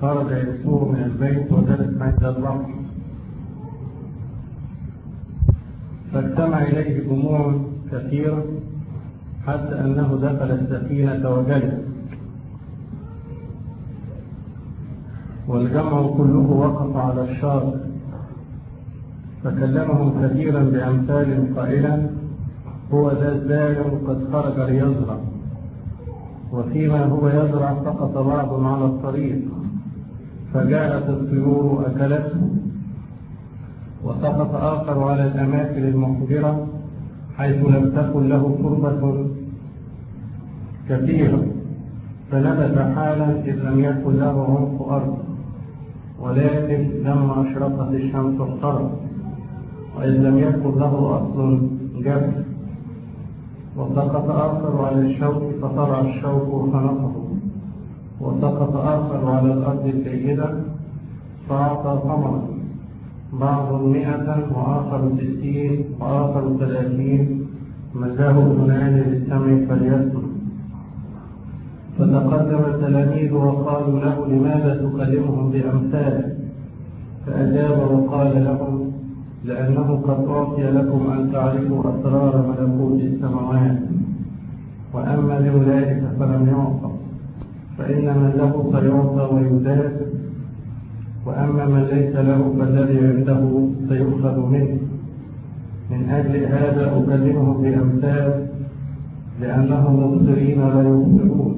خرج يسوع من البيت وجلس عند البحر فاجتمع إليه جموع كثيرة حتى أنه دخل السفينة وجلس والجمع كله وقف على الشاطئ فكلمهم كثيرا بأمثال قائلا هو ذا الزارع قد خرج ليزرع وفيما هو يزرع سقط بعض على الطريق فجاءت الطيور أكلته وسقط آخر على الأماكن المخبرة حيث لم تكن له تربة كثيرة فنبت حالا إذ لم يكن له عمق أرض ولكن لما أشرقت الشمس اخترق وإذ لم يكن له أصل جبل وسقط آخر على الشوك فطلع الشوك فنقه وسقط آخر على الأرض الجيدة فأعطى ثمرا بعض مئة وآخر ستين وآخر ثلاثين من له أذنان للسمع فليسمع فتقدم التلاميذ وقالوا له لماذا تكلمهم بأمثال فأجاب وقال لهم لأنه قد أعطي لكم أن تعرفوا أسرار ملكوت السماوات وأما لأولئك فلم يعطى فإن من له سيعطى ويزاد وأما من ليس له فالذي عنده سيؤخذ منه من أجل هذا أكلمهم بأمثال لأنهم مبصرين لا يبصرون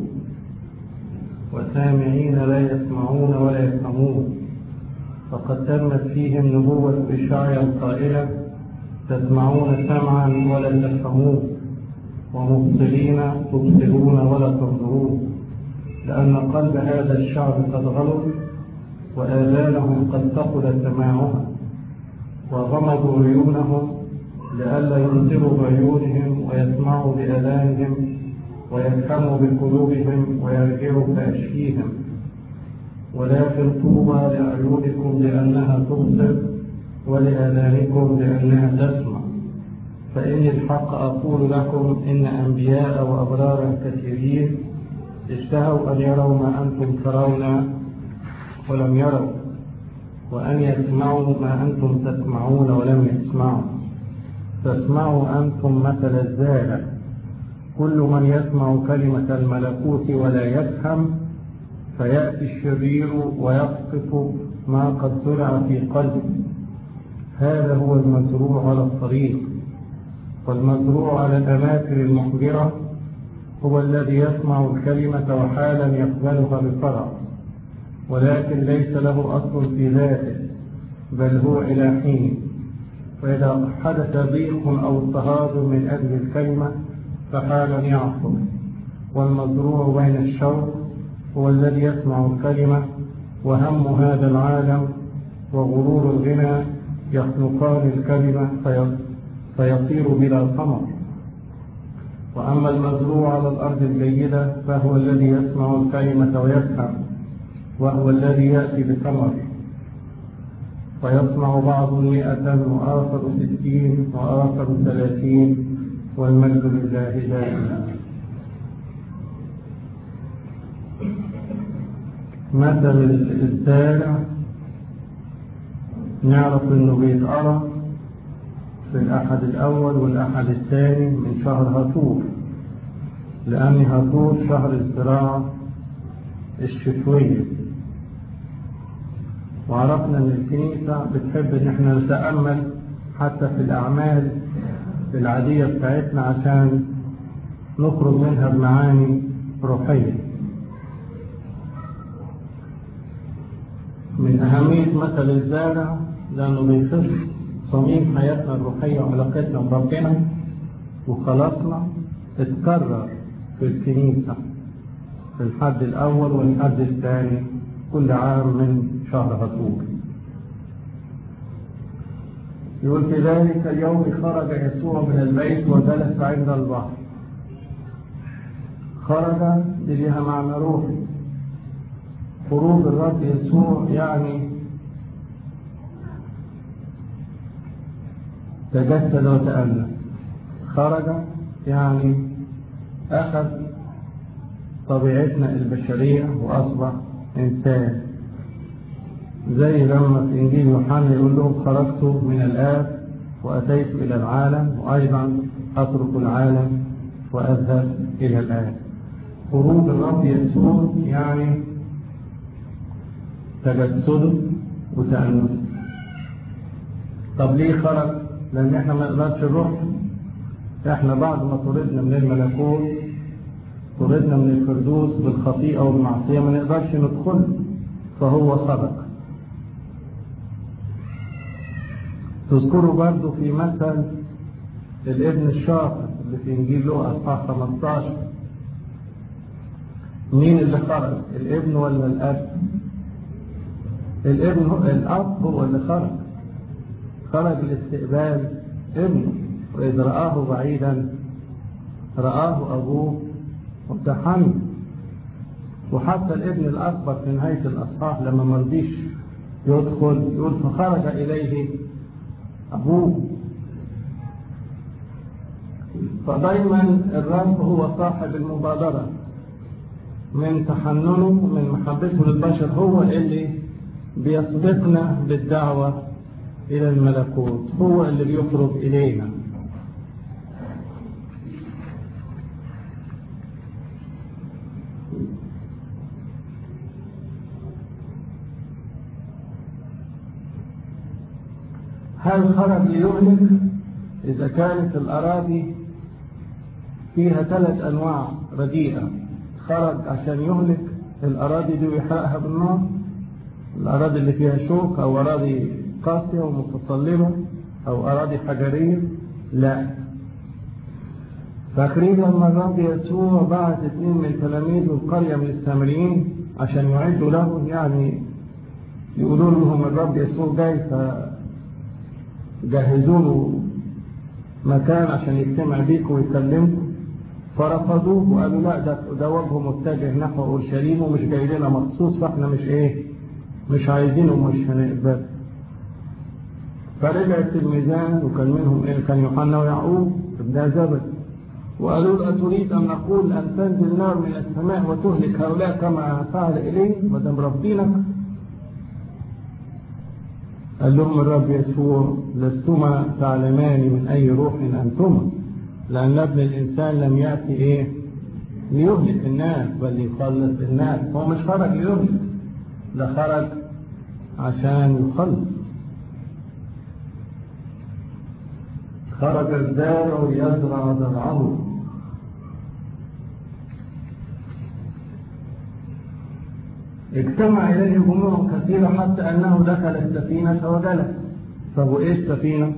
وسامعين لا يسمعون ولا يفهمون فقد تمت فيهم نبوة إشعيا القائلة تسمعون سمعا ولا تفهمون ومبصرين تبصرون ولا تنظرون لأن قلب هذا الشعب قد غلط وآذانهم قد ثقل سماعها وغمضوا عيونهم لئلا يبصروا بعيونهم ويسمعوا بآذانهم ويفهموا بقلوبهم ويرجعوا فأشفيهم ولكن طوبى لأعينكم لأنها تبصر ولآذانكم لأنها تسمع فإني الحق أقول لكم إن أنبياء وأبرارا كثيرين اشتهوا أن يروا ما أنتم ترون ولم يروا وأن يسمعوا ما أنتم تسمعون ولم يسمعوا فاسمعوا أنتم مثل الزارع كل من يسمع كلمة الملكوت ولا يفهم فيأتي الشرير ويسقط ما قد زرع في قلبه هذا هو المزروع على الطريق والمزروع على الأماكن المخبرة هو الذي يسمع الكلمة وحالا يقبلها بفرح ولكن ليس له أصل في ذاته بل هو إلى حين فإذا حدث ضيق أو اضطهاد من أجل الكلمة فحالا يعصر والمزروع بين الشوق هو الذي يسمع الكلمة وهم هذا العالم وغرور الغنى يخلقان الكلمة فيصير بلا ثمر وأما المزروع على الأرض الجيدة فهو الذي يسمع الكلمة ويفهم وهو الذي يأتي بثمر ويصنع بعض مئة وآخر ستين وآخر ثلاثين والمجد لله دائما مثل الزارع نعرف انه بيتقرا في الاحد الاول والاحد الثاني من شهر هطور لان هطور شهر الزراعه الشتويه وعرفنا ان الكنيسه بتحب ان احنا نتامل حتى في الاعمال العاديه بتاعتنا عشان نخرج منها بمعاني روحيه من أهمية مثل الزارع لأنه بيخص صميم حياتنا الروحية وعلاقتنا بربنا وخلاصنا اتكرر في الكنيسة في الحد الأول والحد الثاني كل عام من شهر هطول يقول في ذلك اليوم خرج يسوع من البيت وجلس عند البحر خرج دي ليها معنى روحي خروج الرب يسوع يعني تجسد وتأنس خرج يعني أخذ طبيعتنا البشرية وأصبح إنسان زي لما في إنجيل يوحنا يقول لهم خرجت من الآب وأتيت إلى العالم وأيضا أترك العالم وأذهب إلى الآب خروج الرب يسوع يعني تجسده وتأنسه طب ليه خرج؟ لأن احنا ما نقدرش نروح احنا بعد ما طردنا من الملكوت طردنا من الفردوس بالخطيئة والمعصية ما نقدرش ندخل فهو خرج تذكروا برضو في مثل الابن الشاطر اللي في انجيل لوقا اصحاح 15 مين اللي خرج الابن ولا الاب الابن هو الاب هو اللي خرج خرج لاستقبال ابنه واذ رآه بعيدا رآه ابوه وتحمل وحتى الابن الاكبر في نهايه الاصحاح لما ما رضيش يدخل يقول فخرج اليه أبوه فدايما الرب هو صاحب المبادرة من تحننه من محبته للبشر هو اللي بيسبقنا بالدعوة إلى الملكوت هو اللي بيخرج إلينا هل خرج ليهلك إذا كانت الأراضي فيها ثلاث أنواع رديئة خرج عشان يهلك الأراضي دي ويحرقها بالنار الأراضي اللي فيها شوك أو أراضي قاسية ومتصلبة أو أراضي حجرية لا فاكرين لما الرب يسوع بعت اثنين من تلاميذه القرية من السامريين عشان يعدوا له يعني يقولوا لهم الرب يسوع جاي ف جهزوا له مكان عشان يجتمع بيكم ويكلمكم فرفضوه وقالوا لا ده ده وجهه متجه نحو اورشليم ومش جاي لنا مخصوص فاحنا مش ايه مش عايزينه ومش هنقبل فرجع التلميذان وكان منهم ايه كان يوحنا ويعقوب ابن زبد وقالوا له أتريد أن نقول أن تنزل نار من السماء وتهلك هؤلاء كما فعل إليه ما دام رافضينك قال لهم الرب يسوع لستما تعلمان من أي روح أنتما لأن ابن الإنسان لم يأتي إيه ليهلك الناس بل يخلص الناس هو مش خرج ليهلك ده خرج عشان يخلص خرج الزارع يزرع زرعه اجتمع إليه جموع كثيرة حتى أنه دخل السفينة وجلس طب وإيه السفينة؟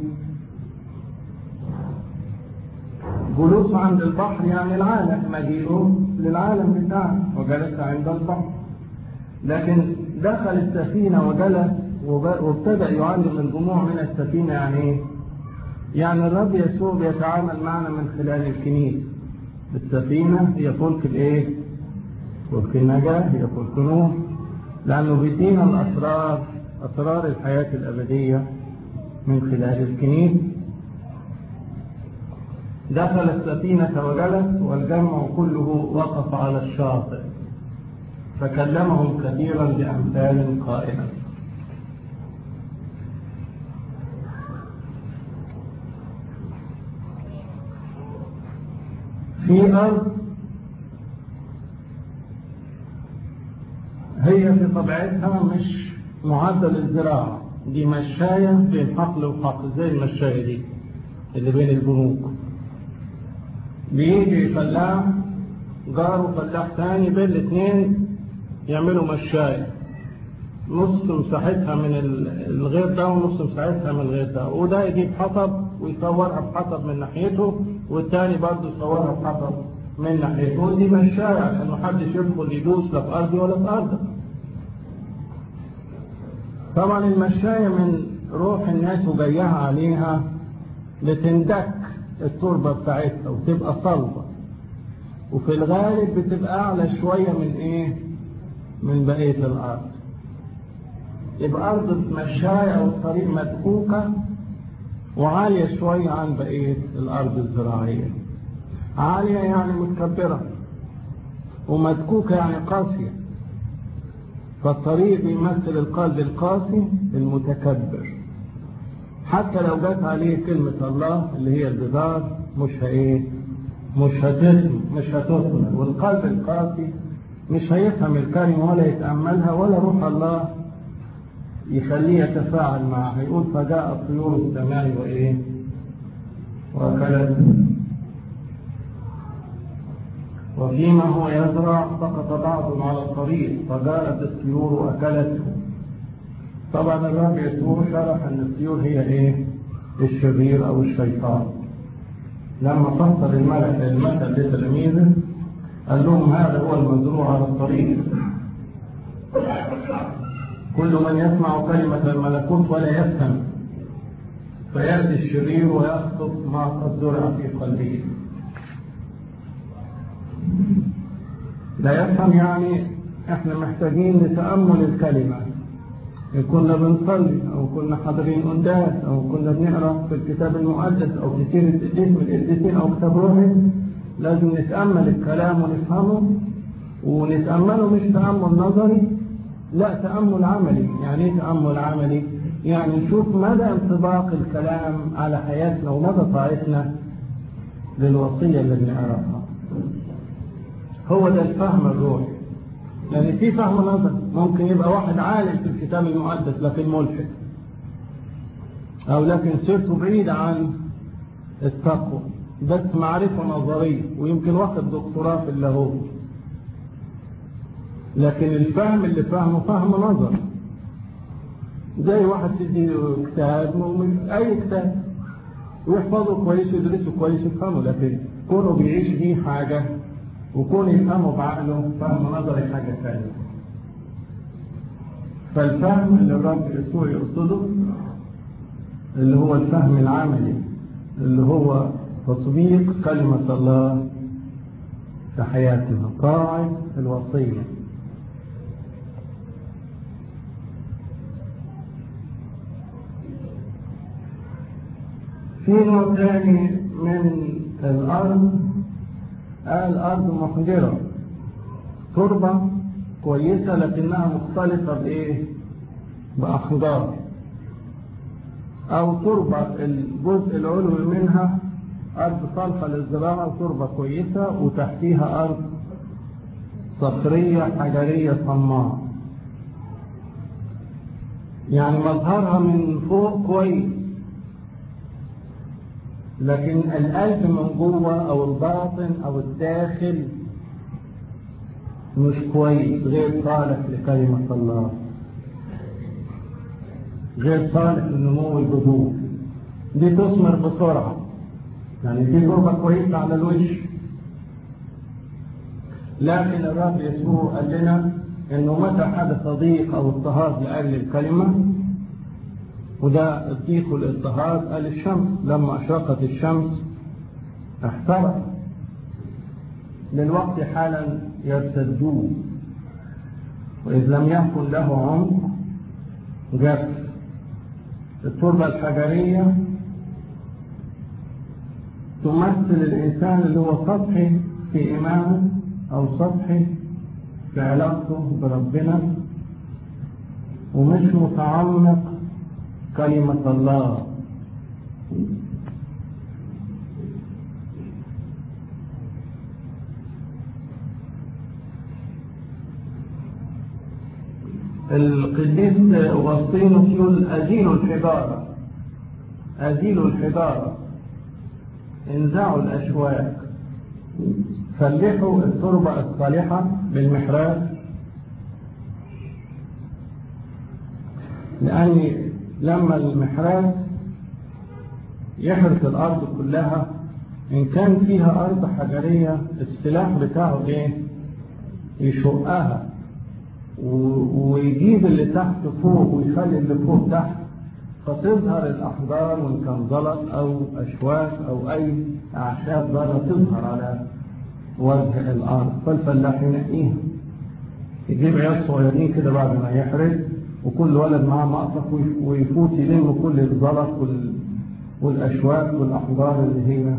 جلوسه عند البحر يعني العالم مجيئه للعالم بتاعه وجلس عند البحر لكن دخل السفينة وجلس وابتدأ يعلم الجموع من السفينة يعني ايه؟ يعني الرب يسوع بيتعامل معنا من خلال الكنيسة السفينة هي فلك الايه؟ فلك النجاة هي فلك نوح لأنه بيدينا الأسرار أسرار الحياة الأبدية من خلال الكنيسة دخل السفينة وجلس والجمع كله وقف على الشاطئ فكلمهم كثيرا بأمثال قائلا في أرض هي في طبيعتها مش معدة للزراعة دي مشاية بين حقل وحقل زي المشاية دي اللي بين البنوك بيجي فلاح جاره فلاح تاني بين الاثنين يعملوا مشاية نص مساحتها من الغير ده ونص مساحتها من الغير ده وده يجيب حطب ويصورها بحطب من ناحيته والتاني برضه يصورها بحطب من ناحيته ودي مشاية عشان محدش يدخل يدوس لا في أرضي ولا في أرضك طبعا المشاية من روح الناس وجايها عليها بتندك التربة بتاعتها وتبقى صلبة وفي الغالب بتبقى أعلى شوية من إيه؟ من بقية الأرض يبقى أرض المشاية أو الطريق مدكوكة وعالية شوية عن بقية الأرض الزراعية عالية يعني متكبرة ومدكوكة يعني قاسية فالطريق بيمثل القلب القاسي المتكبر حتى لو جت عليه كلمة الله اللي هي الجدار مش هايه مش هتسمع مش هتسمع والقلب القاسي مش هيفهم الكلمة ولا يتأملها ولا روح الله يخليه يتفاعل معها يقول فجاء طيور السماء وإيه وأكلته وفيما هو يزرع سقط بعض على الطريق فجاءت الطيور وأكلته طبعا الرب يسوع شرح أن الطيور هي إيه الشرير أو الشيطان لما فسر الملك المثل لتلاميذه قال لهم هذا هو المزروع على الطريق كل من يسمع كلمة الملكوت ولا يفهم فيأتي الشرير ويسقط ما قد زرع في قلبه لا يفهم يعني احنا محتاجين لتأمل الكلمة إن كنا بنصلي أو كنا حاضرين قداس أو كنا بنقرأ في الكتاب المقدس أو في سيرة اسم القديسين أو كتاب روحي لازم نتأمل الكلام ونفهمه ونتأمله مش تأمل نظري لا تأمل عملي يعني ايه تأمل عملي يعني نشوف مدى انطباق الكلام على حياتنا ومدى طاعتنا للوصية اللي بنعرفها هو ده الفهم الروحي لأن في فهم نظر ممكن يبقى واحد عالم في الكتاب المقدس لكن ملحد أو لكن سيرته بعيدة عن التقوى بس معرفة نظرية ويمكن واخد دكتوراه في اللاهوت لكن الفهم اللي فهمه فهم نظر زي واحد تدي كتاب من أي كتاب ويحفظه كويس ويدرسه كويس ويفهمه لكن كونه بيعيش فيه حاجة وكون يفهمه بعقله فهم نظري حاجة ثانية فالفهم اللي الرب يسوع يقصده اللي هو الفهم العملي اللي هو تطبيق كلمة الله في حياتنا طاعة الوصية في نوع ثاني من الأرض قال أرض محجرة تربة كويسة لكنها مختلطة بإيه؟ بأخضار أو تربة الجزء العلوي منها أرض صالحة للزراعة وتربة كويسة وتحتيها أرض صخرية حجرية صماء يعني مظهرها من فوق كويس لكن القلب من جوه او الباطن او الداخل مش كويس غير صالح لكلمة الله غير صالح لنمو الجذور دي تثمر بسرعة يعني دي تربة كويسة على الوش لكن الرب يسوع قال لنا انه متى حدث ضيق او اضطهاد لاجل الكلمه وده الضيق والاضطهاد قال الشمس لما أشرقت الشمس احترق للوقت حالا يرتدوه وإذ لم يكن له عمق جف التربة الحجرية تمثل الإنسان اللي هو سطحي في إيمانه أو سطحي في علاقته بربنا ومش متعمق كلمة الله القديس أغسطينوس يقول أزيلوا الحجارة أزيلوا الحجارة انزعوا الأشواك فلحوا التربة الصالحة بالمحراث لأن لما المحراث يحرث الأرض كلها إن كان فيها أرض حجرية السلاح بتاعه إيه؟ يشقها ويجيب اللي تحت فوق ويخلي اللي فوق تحت فتظهر الأحجار وإن كان زلط أو أشواك أو أي أعشاب بره تظهر على وجه الأرض فالفلاح ينقيها يجيب عيال صغيرين كده بعد ما يحرث وكل ولد معاه مقطف ويفوت يلم كل الزلط والأشواك والأحجار اللي هي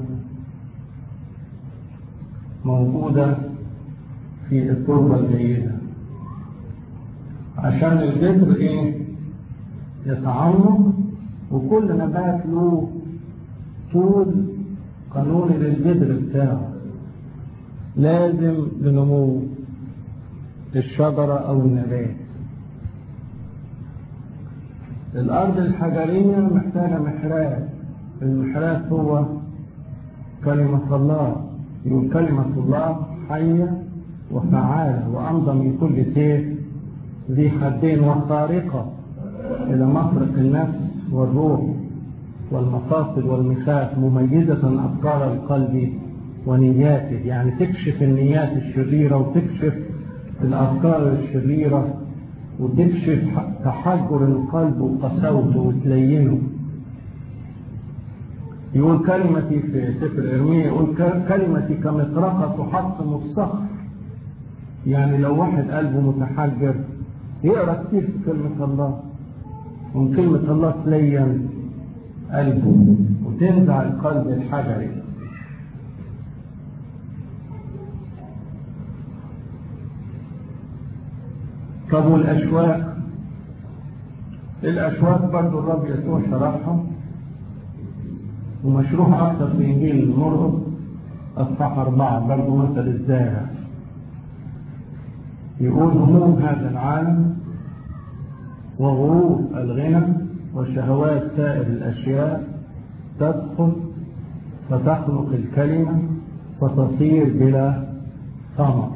موجودة في التربة الجيدة عشان الجذر ايه يتعمق وكل نبات له طول قانوني للجذر بتاعه لازم لنمو الشجرة أو النبات الأرض الحجرية محتاجة محراث المحراث هو كلمة الله يقول كلمة الله حية وفعالة وأمضى من كل سيف ذي حدين وخارقة إلى مفرق النفس والروح والمفاصل والمخاخ مميزة أفكار القلب ونياته يعني تكشف النيات الشريرة وتكشف الأفكار الشريرة وتكشف تحجر القلب وقساوته وتلينه يقول كلمتي في سفر إرميا يقول كلمتي كمطرقة تحطم الصخر يعني لو واحد قلبه متحجر يقرأ كتير في كلمة الله ومن كلمة الله تلين قلبه وتنزع القلب الحجري طب والأشواق الأشواق برضو الرب يسوع شرحها ومشروح أكثر في إنجيل المرقس أصحاح أربعة برضو مثل الزارع يقول هموم هذا العالم وغرور الغنى وشهوات سائر الأشياء تدخل فتخلق الكلمة فتصير بلا ثمر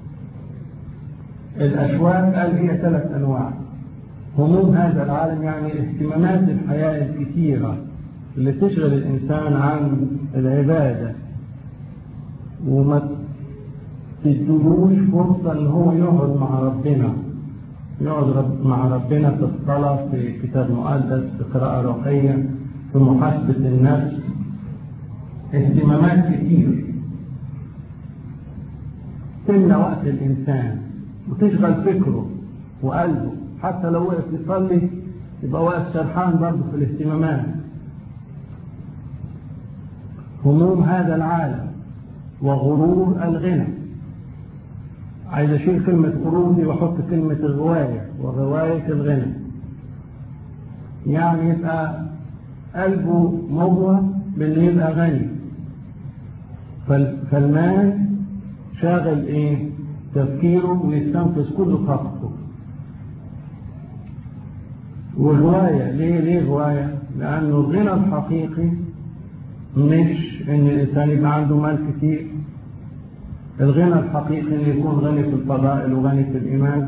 الأشواق قال هي ثلاث أنواع هموم هذا العالم يعني اهتمامات الحياة الكثيرة اللي تشغل الإنسان عن العبادة وما تدلوش فرصة إن هو يقعد مع ربنا يقعد رب مع ربنا في الصلاة في كتاب مقدس في قراءة روحية في محاسبة النفس اهتمامات كتير تمنع وقت الإنسان وتشغل فكره وقلبه حتى لو وقف يصلي يبقى واقف سرحان برضه في الاهتمامات هموم هذا العالم وغرور الغنى عايز اشيل كلمة غرور دي واحط كلمة الغواية وغواية الغنى يعني يبقى قلبه مغوى بانه يبقى غني فالمال شاغل ايه تفكيره ويستنفذ كل طاقته وغواية ليه ليه غواية لأنه الغنى الحقيقي مش إن الإنسان يبقى عنده مال كتير الغنى الحقيقي إنه يكون غني في الفضائل وغني في الإيمان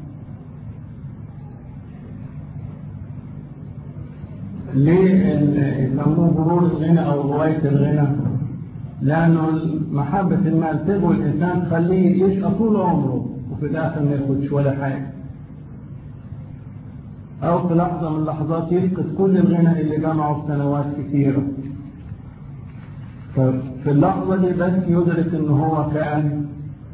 ليه يسموه غرور الغنى أو غواية الغنى؟ لأنه محبة المال تغوي الإنسان تخليه يشقى طول عمره وفي الآخر ما ياخدش ولا حاجة. أو في لحظة من اللحظات يفقد كل الغنى اللي جمعه في سنوات كثيرة. ففي اللحظة دي بس يدرك إن هو كان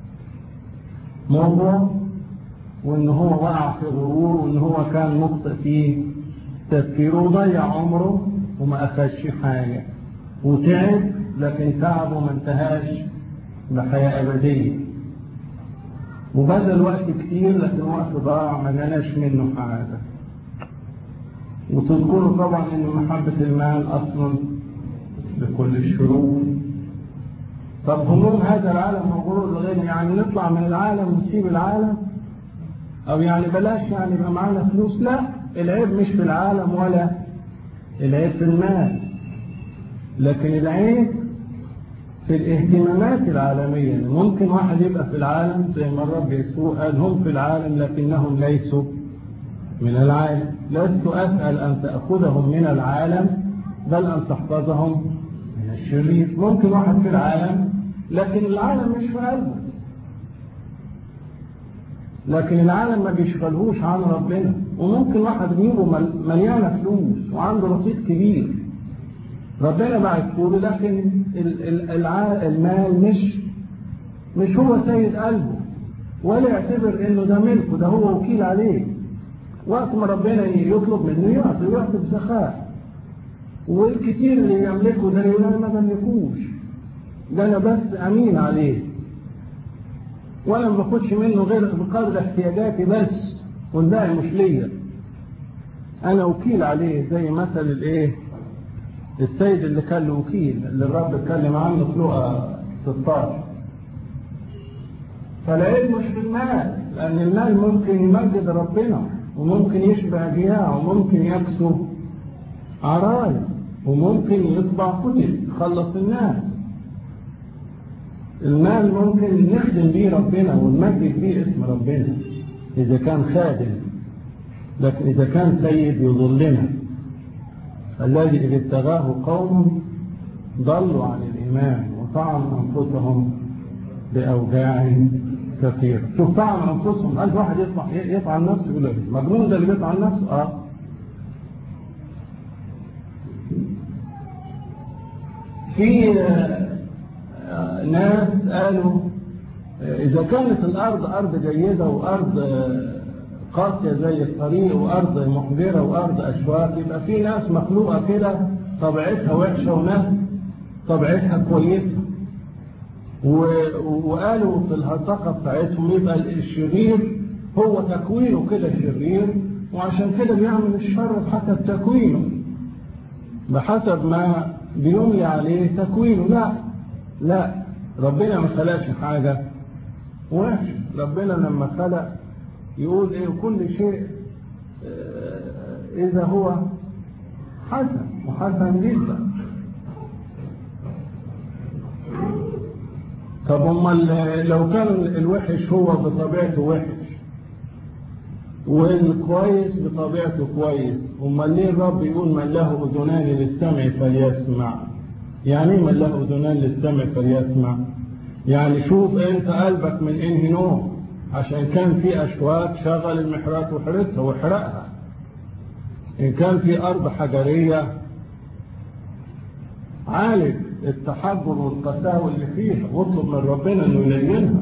موضوع وإن هو وقع في غرور وإن هو كان مخطئ في تفكيره وضيع عمره وما أخدش حاجة وتعب لكن تعبه ما انتهاش لحياة أبدية وبذل وقت كتير لكن وقت ضاع ما جناش منه حاجة وتذكروا طبعا ان محبة المال اصلا لكل الشرور طب هموم هذا العالم وغرور الغنى يعني نطلع من العالم ونسيب العالم او يعني بلاش يعني يبقى معانا فلوس لا العيب مش في العالم ولا العيب في المال لكن العيب في الاهتمامات العالمية ممكن واحد يبقى في العالم زي ما الرب يسوع قال هم في العالم لكنهم ليسوا من العالم لست أسأل أن تأخذهم من العالم بل أن تحفظهم من الشرير ممكن واحد في العالم لكن العالم مش في قلبه لكن العالم ما بيشغلهوش عن ربنا وممكن واحد جيبه مليانة فلوس وعنده رصيد كبير ربنا بعته له لكن المال مش مش هو سيد قلبه ولا يعتبر انه ده ملكه ده هو وكيل عليه وقت ما ربنا يطلب منه يعطي ويعطي بسخاء والكتير اللي يملكه ده يقول انا ما بملكوش ده انا بس امين عليه وانا ما باخدش منه غير بقدر احتياجاتي بس والباقي مش ليا انا وكيل عليه زي مثل الايه السيد اللي كان له وكيل اللي الرب اتكلم عنه في لقا 16 فالعيب مش في المال لان المال ممكن يمجد ربنا وممكن يشبع جياع وممكن يكسو عرايا وممكن يطبع كتب يخلص الناس المال ممكن نخدم بيه ربنا ونمجد بيه اسم ربنا إذا كان خادم لكن إذا كان سيد يضلنا الذي إذا ابتغاه قوم ضلوا عن الإيمان وطعنوا أنفسهم بأوجاع كثيرة شوف طعن أنفسهم ألف واحد يطلع يطعن نفسه يقول لك مجنون ده اللي بيطعن نفسه أه في ناس قالوا إذا كانت الأرض أرض جيدة وأرض قاسية زي الطريق وأرض محجرة وأرض أشواك يبقى في ناس مخلوقة كده طبيعتها وحشة وناس طبيعتها كويسة وقالوا في الهرطقة بتاعتهم يبقى الشرير هو تكوينه كده شرير وعشان كده بيعمل الشر بحسب تكوينه بحسب ما بيملي عليه تكوينه لا لا ربنا ما خلقش حاجة وحش ربنا لما خلق يقول ايه كل شيء اذا هو حسن وحسن جدا طب امال لو كان الوحش هو بطبيعته وحش والكويس بطبيعته كويس امال ليه الرب يقول من له اذنان للسمع فليسمع يعني ايه من له اذنان للسمع فليسمع يعني شوف انت قلبك من انهي نوع عشان كان في اشواك شغل المحرات وحرقها واحرقها ان كان في ارض حجريه عالج التحجر والقساوه اللي فيها واطلب من ربنا انه يلينها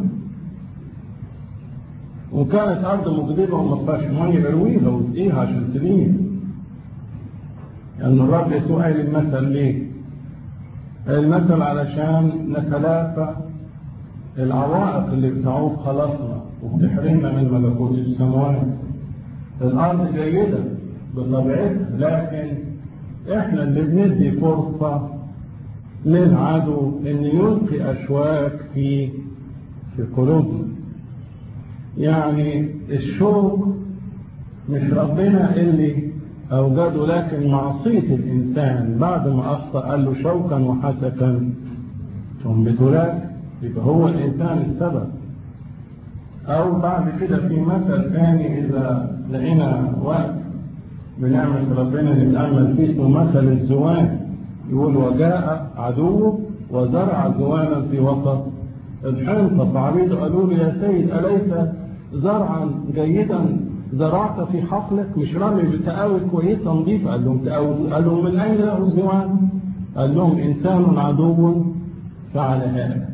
وكانت ارض مجدبه وما فيهاش ميه ارويها واسقيها عشان تلين لان يعني الرب يسوع قال المثل ليه؟ المثل علشان نتلافى العوائق اللي بتعوق خلاصنا وبتحرمنا من ملكوت السماوات الارض جيده بطبيعتها لكن احنا اللي بندي فرصه للعدو ان يلقي اشواك في في قلوبنا يعني الشوق مش ربنا اللي اوجده لكن معصيه الانسان بعد ما اخطا قال له شوكا وحسكا تنبت لك يبقى هو الانسان السبب او بعد كده في مثل ثاني اذا لقينا وقت بنعمة ربنا نتأمل فيه اسمه مثل الزوان يقول وجاء عدوه وزرع زوانا في وسط الحنطة فعبيد قالوا له يا سيد أليس زرعا جيدا زرعت في حقلك مش رمي بتقاوي كويسة نظيفة قال لهم تقاوي قال لهم من أين له الزوان قال لهم إنسان عدو فعل هذا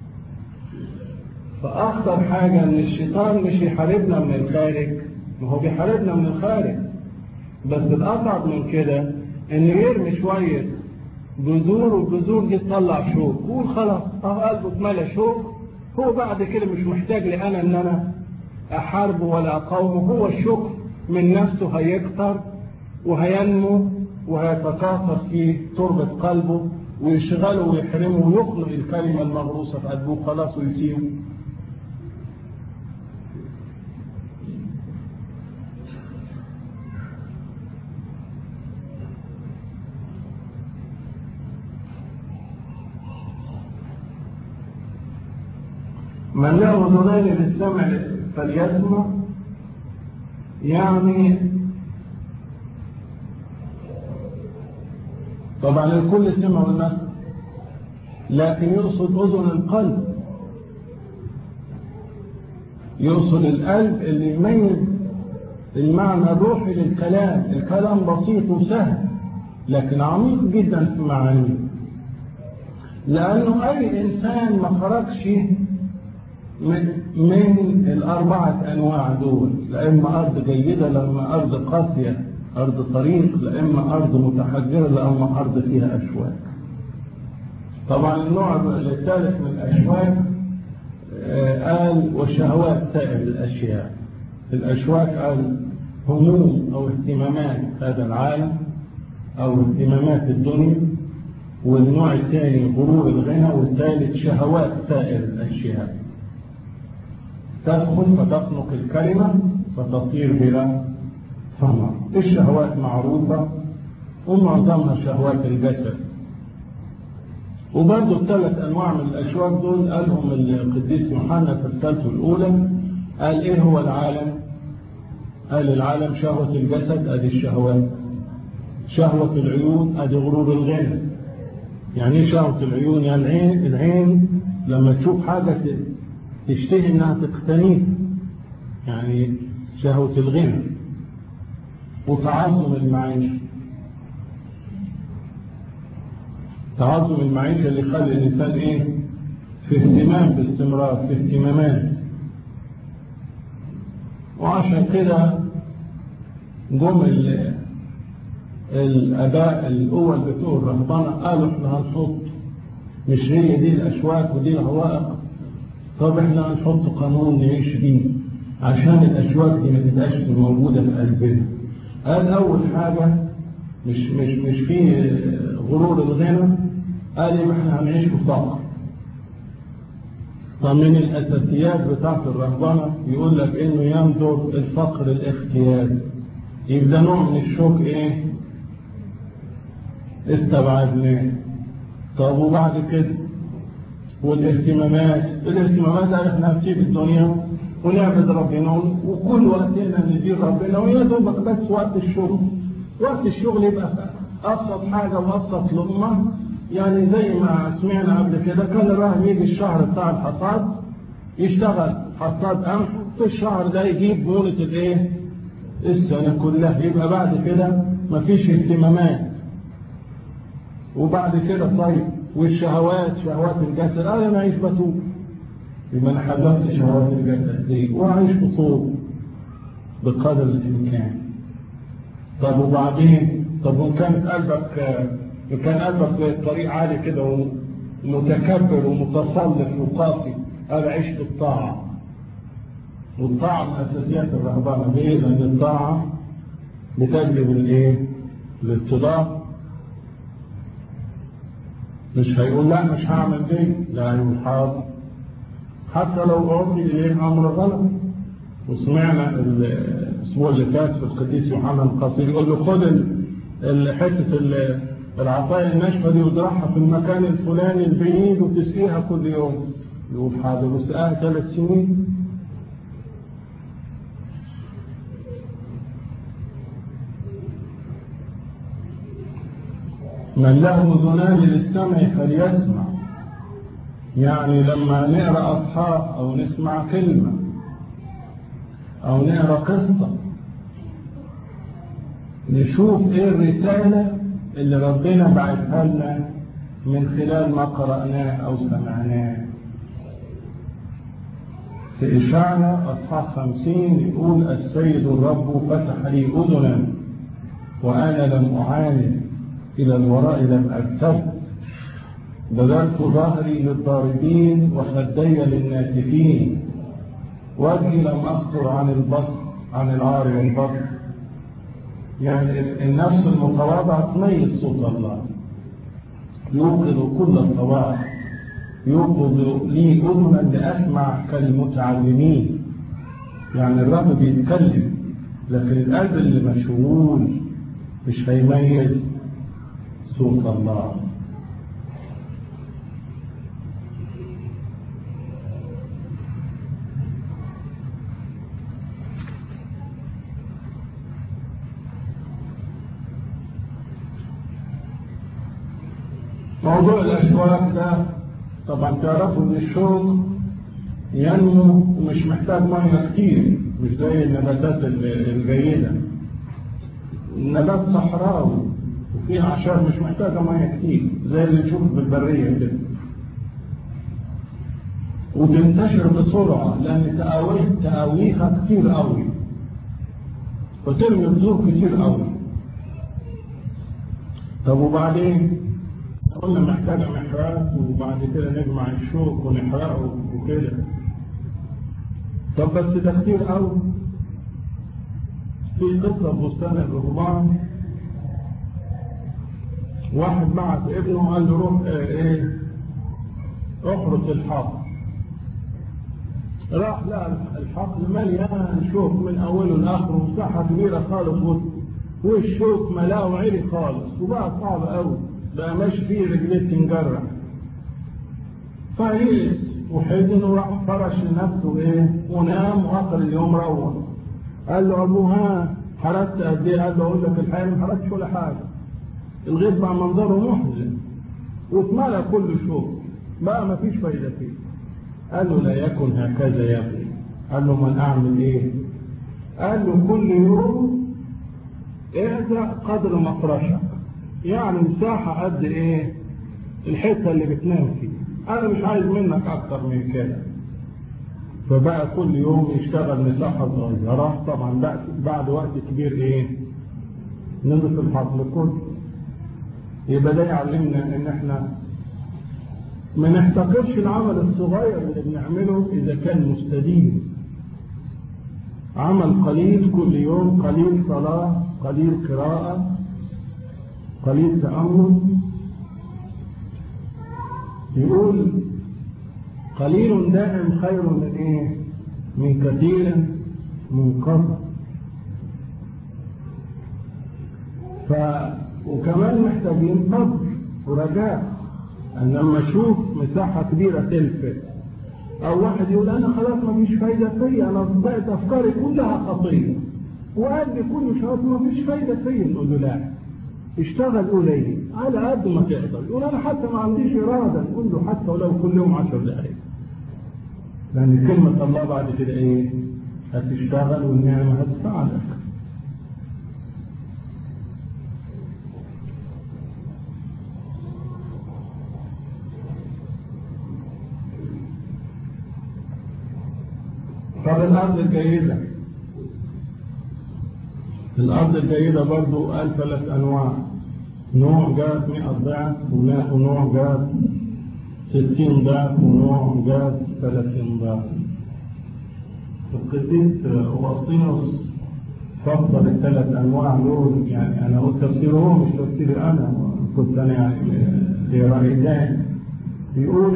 فأخطر حاجة إن الشيطان مش يحاربنا من الخارج ما هو بيحاربنا من الخارج بس الأصعب من كده إن يرمي شوية جذور والجذور دي تطلع شوك قول خلاص أهو قلبه اتملى شوك هو بعد كده مش محتاج لي أنا إن أنا أحاربه ولا أقاومه هو الشوك من نفسه هيكتر وهينمو وهيتكاثر في تربة قلبه ويشغله ويحرمه ويخلق الكلمة المغروسة في قلبه خلاص ويسيبه من له اذنان للسمع فليسمع يعني طبعا الكل سمع والناس لكن يقصد اذن القلب يقصد القلب اللي يميز المعنى الروحي للكلام الكلام بسيط وسهل لكن عميق جدا في معانيه لانه اي انسان ما خرجش من, من الأربعة أنواع دول لإما أرض جيدة لإما أرض قاسية أرض طريق لإما أرض متحجرة لإما أرض فيها أشواك طبعا النوع الثالث من الأشواك قال وشهوات سائر الأشياء الأشواك قال هموم أو اهتمامات هذا العالم أو اهتمامات الدنيا والنوع الثاني غرور الغنى والثالث شهوات سائر الأشياء تدخل فتخنق الكلمة فتصير بلا ثمر الشهوات معروفة ومعظمها شهوات الجسد وبرضه الثلاث أنواع من الأشواك دول قالهم القديس يوحنا في الثالثة الأولى قال إيه هو العالم؟ قال العالم شهوة الجسد أدي الشهوات شهوة العيون أدي غرور الغنى يعني ايه شهوة العيون يعني العين العين لما تشوف حاجة تشتهي انها تقتنيه يعني شهوة الغنى وتعظم المعيشة تعظم المعيشة اللي يخلي الإنسان إيه في اهتمام باستمرار في اهتمامات وعشان كده جم الآباء الأول بتوع الرهبنة قالوا احنا هنحط مش هي دي الأشواك ودي العوائق طب احنا هنحط قانون نعيش بيه عشان الأشواك دي ما تبقاش موجودة في قلبنا قال أول حاجة مش مش مش في غرور الغنى قال يبقى احنا هنعيش في فقر فمن الأساسيات بتاعت الرهبنة يقول لك إنه ينظر الفقر الاختياري يبقى نوع من الشوك إيه؟ استبعدناه طب وبعد كده والاهتمامات الاهتمامات احنا هنسيب الدنيا ونعبد ربنا وكل وقتنا ندير ربنا ويا دوبك بس وقت الشغل وقت الشغل يبقى ابسط حاجه وابسط لقمه يعني زي ما سمعنا قبل كده كان الواحد يجي الشهر بتاع الحصاد يشتغل حصاد قمح في الشهر ده يجيب مولة الايه؟ السنه كلها يبقى بعد كده مفيش اهتمامات وبعد كده طيب والشهوات شهوات الجسد انا معيش بتوب يبقى انا حللت شهوات الجسد دي واعيش بصوت بقدر الامكان طب وبعدين طب وان كانت قلبك ان كان قلبك زي الطريق عالي كده ومتكبر ومتسلط وقاسي انا عيش بالطاعه والطاعه من اساسيات الرهبانه ليه؟ لان الطاعه بتجلب الايه؟ الاتضاع مش هيقول لا مش هعمل دي لا هيقول حاضر حتى لو أعطي إليه أمر غلط وسمعنا الأسبوع اللي فات في القديس يوحنا القصير يقول له خد حتة العطايا الناشفة دي وازرعها في المكان الفلاني البعيد وتسقيها كل يوم يقول حاضر وسقاها ثلاث سنين من له اذنان للسمع فليسمع يعني لما نقرا اصحاح او نسمع كلمه او نقرا قصه نشوف ايه الرساله اللي ربنا بعتها لنا من خلال ما قراناه او سمعناه في إشعيا أصحاح خمسين يقول السيد الرب فتح لي أذنا وأنا لم أعاند إلى الوراء لم أرتد بذلت ظهري للضاربين وخدي للناتفين وجهي لم أستر عن البصر عن العار والبطر يعني النفس المتواضعة تميز صوت الله يوقظ كل صباح يوقظ لي أذنا لأسمع كالمتعلمين يعني الرب بيتكلم لكن القلب اللي مشغول مش هيميز صوت الله موضوع الأشواك ده طبعا تعرفوا ان الشوك ينمو ومش محتاج ميه كتير مش زي النباتات الجيدة النبات صحراوي وفيها أعشاب مش محتاجة ميه كتير زي اللي نشوفه في البرية كده وتنتشر بسرعة لأن تقاويه تقاويها كتير قوي وترمي بذور كتير قوي طب وبعدين قلنا محتاجة محراق وبعد كده نجمع الشوك ونحرقه وكده طب بس ده كتير قوي في قصة بستان الرهبان واحد بعت ابنه قال له روح اه ايه احرس الحقل راح لقى الحقل مليان شوك من اوله لاخره مساحه كبيره خالص والشوك ملاه وعري خالص وبقى صعب قوي بقى ماشي فيه رجليه تنجرح فيئس وحزن وراح فرش لنفسه ايه ونام واخر اليوم روح قال له ابوه ها حرست قد ايه؟ قال له اقول لك الحقيقه ما حرستش ولا حاجه الغيط بقى منظره محزن واتملى كل شوك بقى ما فيش فايده فيه قال له لا يكن هكذا يا ابني قال له من اعمل ايه قال له كل يوم اهدى قدر مفرشك يعني مساحة قد ايه الحتة اللي بتنام فيها انا مش عايز منك اكتر من كده فبقى كل يوم يشتغل مساحة صغيرة طبعا بعد, بعد وقت كبير ايه نضف الحقل كله يبقى ده يعلمنا ان احنا ما نحتقرش العمل الصغير اللي بنعمله اذا كان مستديم عمل قليل كل يوم قليل صلاة قليل قراءة قليل تأمل يقول قليل دائم خير من ايه من كثير منقطع ف وكمان محتاجين صبر ورجاء ان لما اشوف مساحه كبيره تلفت او واحد يقول انا خلاص ما فيش فايده فيا انا بقت افكاري كلها خطيه وقلبي كله شهوات ما فيش فايده فيا نقول له لا اشتغل قليل على قد ما تقدر يقول انا حتى ما عنديش اراده نقول له حتى ولو كل يوم 10 دقائق لان كلمه الله بعد كده ايه هتشتغل والنعمه هتساعدك طب الأرض الجيدة الأرض الجيدة برضو قال ثلاث أنواع نوع جاب 100 ضعف ونوع جاب 60 ضعف ونوع جاب 30 ضعف القديس أوسطينوس فصل الثلاث أنواع دول يعني أنا قلت تفسيره هو مش تفسيري أنا كنت أنا يعني في رأي تاني بيقول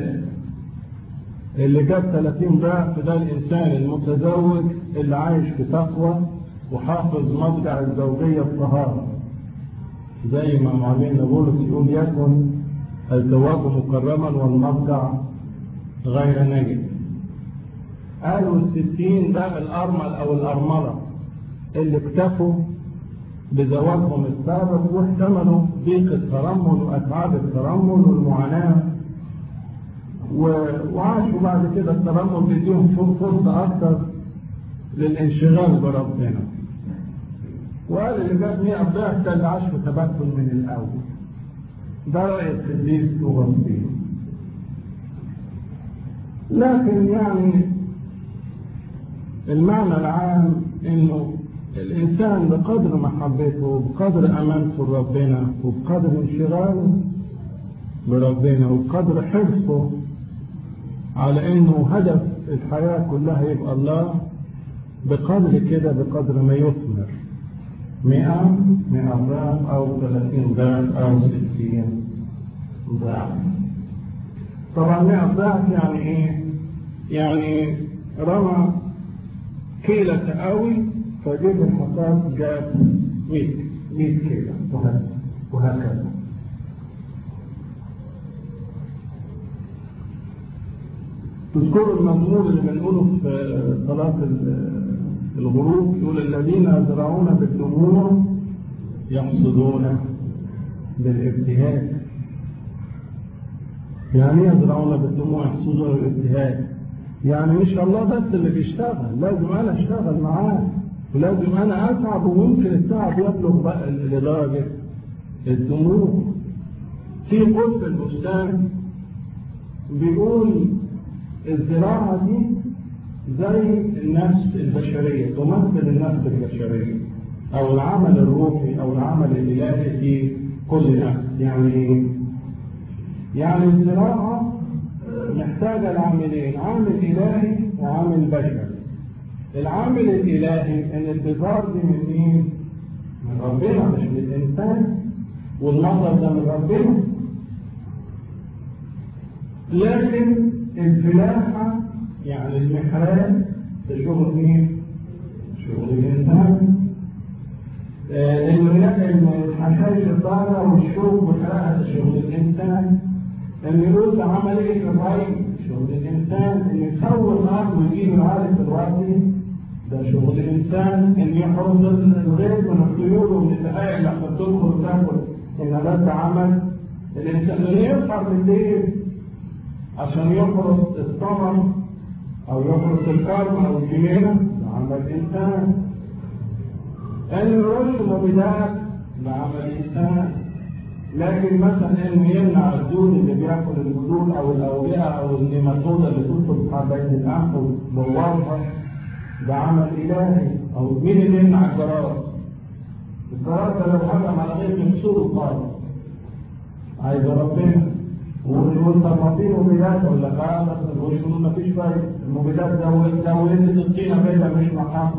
اللي جاب 30 ضعف ده الإنسان المتزوج اللي عايش في تقوى وحافظ مبدع الزوجية الطهارة زي ما معلمنا بولس يقول يكن الزواج مكرما والمبدع غير نجد قالوا الستين ده الأرمل أو الأرملة اللي اكتفوا بزواجهم السابق واحتملوا ضيق الترمل وأتعاب الترمل والمعاناة وعاشوا بعد كده الترمل بيديهم فرصة أكثر للانشغال بربنا وقال اللي جاب 100 ضعف ده اللي عاش في تبتل من الأول ده رأي القديس أوغسطين لكن يعني المعنى العام انه الانسان بقدر محبته وبقدر امانته لربنا وبقدر انشغاله بربنا وبقدر حرصه على انه هدف الحياة كلها يبقى الله بقدر كده بقدر ما يثمر مئة مئة ضعف أو ثلاثين ضعف أو ستين ضعف طبعا مئة ضعف يعني إيه؟ يعني رمى كيلة قوي فجيب الحصاد جاب 100 100 كيلة وهكذا تذكروا المزمور اللي بنقوله في صلاة الغروب يقول الذين يزرعون بالدموع يحصدون بالابتهاج يعني يزرعون بالدموع يحصدون بالابتهاج يعني مش الله بس اللي بيشتغل لازم انا اشتغل معاه ولازم انا اتعب وممكن التعب يبلغ بقى لدرجه الدموع في قلب البستان بيقول الزراعه دي زي النفس البشريه تمثل النفس البشريه او العمل الروحي او العمل الالهي في كل نفس يعني ايه؟ يعني الزراعه محتاجة لعاملين عامل إلهي وعامل بشري العامل الالهي ان البذار دي من مين؟ من ربنا مش من الانسان والمطر ده من ربنا لكن الفلاحة يعني المحراب ده شغل مين؟ شغل الإنسان الحشائش الضارة والشوك والحرارة ده شغل الإنسان إن يقول عمل إيه في الري شغل الإنسان إن يسوي الأرض ويجيب العارف في الوادي ده شغل الإنسان إن يحرز الغيب من الطيور ومن الدقائق لما تدخل تاكل إن ده عمل الإنسان اللي يسهر بالليل عشان يحرس الثمر او يحرس الكرم او الجنينه ده عمل انسان ان يرش مبيدات ده عمل انسان لكن مثلا ان يمنع الدود اللي بياكل الجذور او الاوبئه او النيماتودا اللي تدخل حبايب الانف والوظفه ده عمل الهي او مين اللي يمنع الجراد؟ الجراد ده لو هجم على غير مكسور خالص عايز ربنا وانت مطين مبيدات ولا خلاص ويقولوا ما فيش فايده المبيدات لو لو نزلت الطينه بيضاء مش مقام